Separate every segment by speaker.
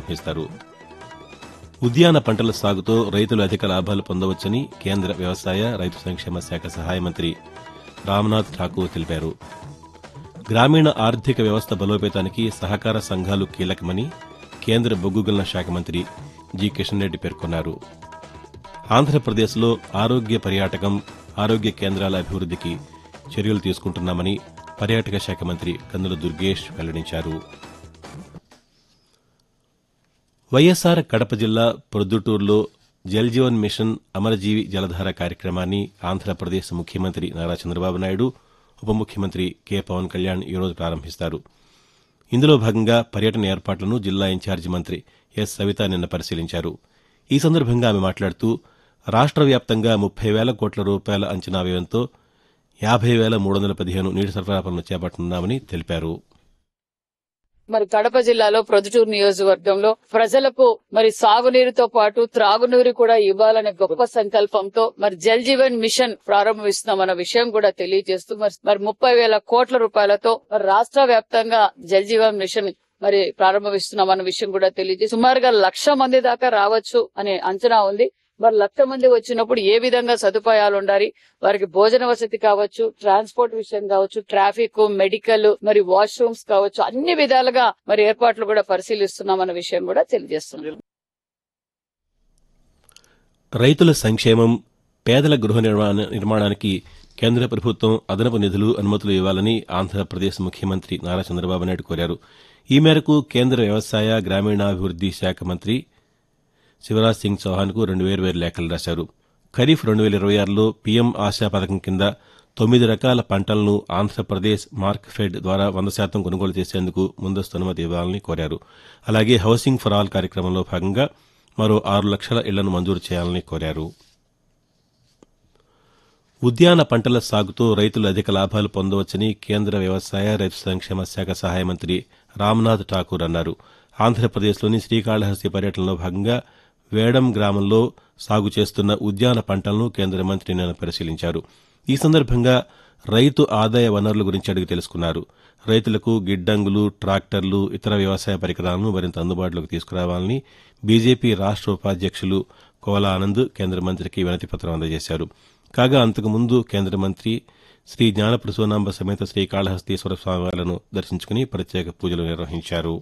Speaker 1: ప్రారంభిస్తారు ఉద్యాన పంటల సాగుతో రైతులు అధిక లాభాలు పొందవచ్చని కేంద్ర వ్యవసాయ రైతు సంక్షేమ శాఖ సహాయ మంత్రి రామ్నాథ్ ఠాకూర్ తెలిపారు గ్రామీణ ఆర్థిక వ్యవస్థ బలోపేతానికి సహకార సంఘాలు కీలకమని కేంద్ర బొగ్గు గనుల శాఖ మంత్రి జి కిషన్ రెడ్డి పేర్కొన్నారు ఆంధ్రప్రదేశ్లో ఆరోగ్య పర్యాటకం ఆరోగ్య కేంద్రాల అభివృద్ధికి చర్యలు తీసుకుంటున్నామని పర్యాటక శాఖ మంత్రి కందుల దుర్గేష్ వెల్లడించారు వైఎస్సార్ కడప జిల్లా ప్రొద్దుటూరులో జల్ జీవన్ మిషన్ అమరజీవి జలధార కార్యక్రమాన్ని ఆంధ్రప్రదేశ్ ముఖ్యమంత్రి నారా చంద్రబాబు నాయుడు ఉప ముఖ్యమంత్రి కె పవన్ కళ్యాణ్ ఈరోజు ప్రారంభిస్తారు ఇందులో భాగంగా పర్యటన ఏర్పాట్లను జిల్లా ఇన్ఛార్జి మంత్రి ఎస్ సవిత నిన్న పరిశీలించారు ఈ సందర్భంగా ఆమె మాట్లాడుతూ రాష్ట్ర వ్యాప్తంగా ముప్పై వేల కోట్ల రూపాయల అంచనా వ్యయంతో యాభై వేల మూడు వందల పదిహేను నీటి సరఫరా పనులు చేపట్టనున్నామని తెలిపారు
Speaker 2: మరి కడప జిల్లాలో ప్రొద్దుటూరు నియోజకవర్గంలో ప్రజలకు మరి సాగునీరుతో పాటు త్రాగునీరు కూడా ఇవ్వాలనే గొప్ప సంకల్పంతో మరి జల్ జీవన్ మిషన్ ప్రారంభిస్తున్నామన్న విషయం కూడా తెలియజేస్తూ మరి మరి ముప్పై వేల కోట్ల రూపాయలతో మరి రాష్ట్ర వ్యాప్తంగా జల్ జీవన్ మిషన్ మరి ప్రారంభిస్తున్నామన్న విషయం కూడా తెలియజేసి సుమారుగా లక్ష మంది దాకా రావచ్చు అనే అంచనా ఉంది మరి లక్ష మంది వచ్చినప్పుడు ఏ విధంగా సదుపాయాలు ఉండాలి వారికి భోజన వసతి కావచ్చు ట్రాన్స్పోర్ట్ విషయం కావచ్చు ట్రాఫిక్ మెడికల్ మరి వాష్రూమ్స్ కావచ్చు అన్ని విధాలుగా మరి ఏర్పాట్లు కూడా పరిశీలిస్తున్నామన్న విషయం కూడా తెలియజేస్తున్నాం
Speaker 1: రైతుల సంక్షేమం పేదల గృహ నిర్మాణ నిర్మాణానికి కేంద్ర ప్రభుత్వం అదనపు నిధులు అనుమతులు ఇవ్వాలని ఆంధ్రప్రదేశ్ ముఖ్యమంత్రి నారా చంద్రబాబు నాయుడు కోరారు ఈ మేరకు కేంద్ర వ్యవసాయ గ్రామీణాభివృద్ది శాఖ మంత్రి శివరాజ్ సింగ్ చౌహాన్కు రెండు వేరు వేరు లేఖలు రాశారు ఖరీఫ్ రెండు వేల ఇరవై ఆరులో పీఎం ఆశా పథకం కింద తొమ్మిది రకాల పంటలను ఆంధ్రప్రదేశ్ మార్క్ఫెడ్ ద్వారా వంద శాతం కొనుగోలు చేసేందుకు ముందస్తు అనుమతి ఇవ్వాలని కోరారు అలాగే హౌసింగ్ ఫర్ ఆల్ కార్యక్రమంలో భాగంగా మరో ఆరు లక్షల ఇళ్లను మంజూరు చేయాలని కోరారు ఉద్యాన పంటల సాగుతో రైతులు అధిక లాభాలు పొందవచ్చని కేంద్ర వ్యవసాయ రైతు సంక్షేమ శాఖ సహాయ మంత్రి రామ్నాథ్ ఠాకూర్ అన్నారు ఆంధ్రప్రదేశ్లోని శ్రీకాళహస్తి పర్యటనలో భాగంగా వేడం గ్రామంలో సాగు చేస్తున్న ఉద్యాన పంటలను కేంద్ర మంత్రి నిన్న పరిశీలించారు ఈ సందర్భంగా రైతు ఆదాయ వనరుల గురించి అడిగి తెలుసుకున్నారు రైతులకు గిడ్డంగులు ట్రాక్టర్లు ఇతర వ్యవసాయ పరికరాలను మరింత అందుబాటులోకి తీసుకురావాలని బీజేపీ రాష్ట్ర ఉపాధ్యక్షులు కోలా ఆనంద్ కేంద్ర మంత్రికి వినతిపత్రం అందజేశారు కాగా అంతకుముందు కేంద్ర మంత్రి శ్రీ జ్ఞానప్రసూనాంబ సమేత శ్రీకాళహస్తీశ్వర స్వామివార్లను దర్శించుకుని ప్రత్యేక పూజలు నిర్వహించారు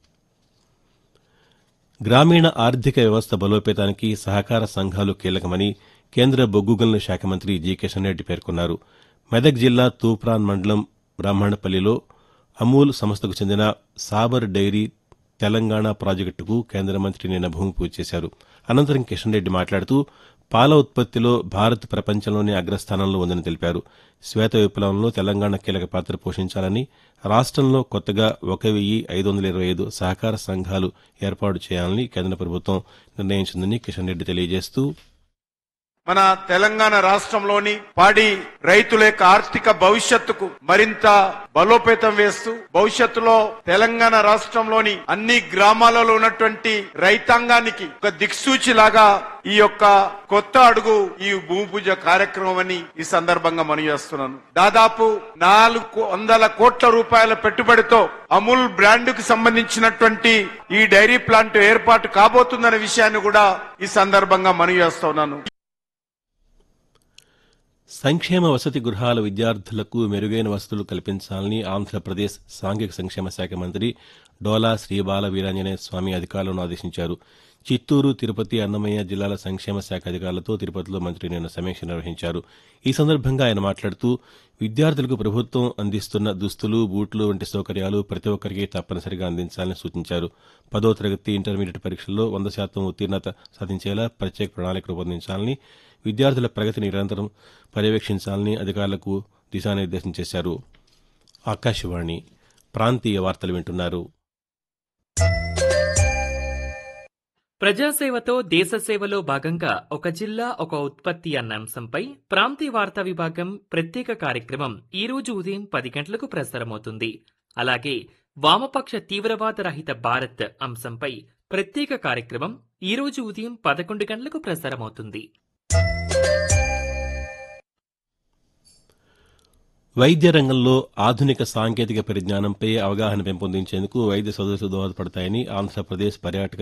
Speaker 1: గ్రామీణ ఆర్థిక వ్యవస్థ బలోపేతానికి సహకార సంఘాలు కీలకమని కేంద్ర బొగ్గు గనుల శాఖ మంత్రి జి కిషన్ రెడ్డి పేర్కొన్నారు మెదక్ జిల్లా తూప్రాన్ మండలం బ్రాహ్మణపల్లిలో అమూల్ సంస్థకు చెందిన సాబర్ డైరీ తెలంగాణ ప్రాజెక్టుకు కేంద్ర మంత్రి నిన్న భూమి పూజ చేశారు అనంతరం కిషన్ రెడ్డి మాట్లాడుతూ పాల ఉత్పత్తిలో భారత్ ప్రపంచంలోనే అగ్రస్థానంలో ఉందని తెలిపారు శ్వేత విప్లవంలో తెలంగాణ కీలక పాత్ర పోషించాలని రాష్ట్రంలో కొత్తగా ఒక వెయ్యి ఐదు వందల ఇరవై ఐదు సహకార సంఘాలు ఏర్పాటు చేయాలని కేంద్ర ప్రభుత్వం నిర్ణయించిందని కిషన్ రెడ్డి తెలియజేస్తూ
Speaker 3: మన తెలంగాణ రాష్ట్రంలోని పాడి రైతుల యొక్క ఆర్థిక భవిష్యత్తుకు మరింత బలోపేతం వేస్తూ భవిష్యత్తులో తెలంగాణ రాష్ట్రంలోని అన్ని గ్రామాలలో ఉన్నటువంటి రైతాంగానికి ఒక దిక్సూచి లాగా ఈ యొక్క కొత్త అడుగు ఈ భూమి పూజ కార్యక్రమం అని ఈ సందర్భంగా మనం చేస్తున్నాను దాదాపు నాలుగు వందల కోట్ల రూపాయల పెట్టుబడితో అమూల్ బ్రాండ్ కు సంబంధించినటువంటి ఈ డైరీ ప్లాంట్ ఏర్పాటు కాబోతుందనే విషయాన్ని కూడా ఈ సందర్భంగా మనం చేస్తున్నాను
Speaker 1: సంక్షేమ వసతి గృహాల విద్యార్థులకు మెరుగైన వసతులు కల్పించాలని ఆంధ్రప్రదేశ్ సాంఘిక సంక్షేమ శాఖ మంత్రి డోలా శ్రీబాల వీరాంజనేయ స్వామి అధికారులను ఆదేశించారు చిత్తూరు తిరుపతి అన్నమయ్య జిల్లాల సంక్షేమ శాఖ అధికారులతో తిరుపతిలో మంత్రి నిన్న సమీక్ష నిర్వహించారు ఈ సందర్భంగా ఆయన మాట్లాడుతూ విద్యార్థులకు ప్రభుత్వం అందిస్తున్న దుస్తులు బూట్లు వంటి సౌకర్యాలు ప్రతి ఒక్కరికి తప్పనిసరిగా అందించాలని సూచించారు పదో తరగతి ఇంటర్మీడియట్ పరీక్షల్లో వంద శాతం ఉత్తీర్ణత సాధించేలా ప్రత్యేక ప్రణాళిక రూపొందించాలని విద్యార్థుల ప్రగతిని నిరంతరం పర్యవేక్షించాలని అధికారులకు దిశానిర్దేశం చేశారు ఆకాశవాణి ప్రాంతీయ వార్తలు వింటున్నారు
Speaker 4: ప్రజాసేవతో దేశసేవలో భాగంగా ఒక జిల్లా ఒక ఉత్పత్తి అన్న అంశంపై ప్రాంతీయ వార్తా విభాగం ప్రత్యేక కార్యక్రమం ఈ రోజు ఉదయం పది గంటలకు ప్రసారమవుతుంది అలాగే వామపక్ష తీవ్రవాద రహిత భారత్ అంశంపై ప్రత్యేక కార్యక్రమం ఈ రోజు ఉదయం పదకొండు గంటలకు ప్రసారమవుతుంది
Speaker 1: వైద్య రంగంలో ఆధునిక సాంకేతిక పరిజ్ఞానంపై అవగాహన పెంపొందించేందుకు వైద్య సదస్సులు దోహదపడతాయని ఆంధ్రప్రదేశ్ పర్యాటక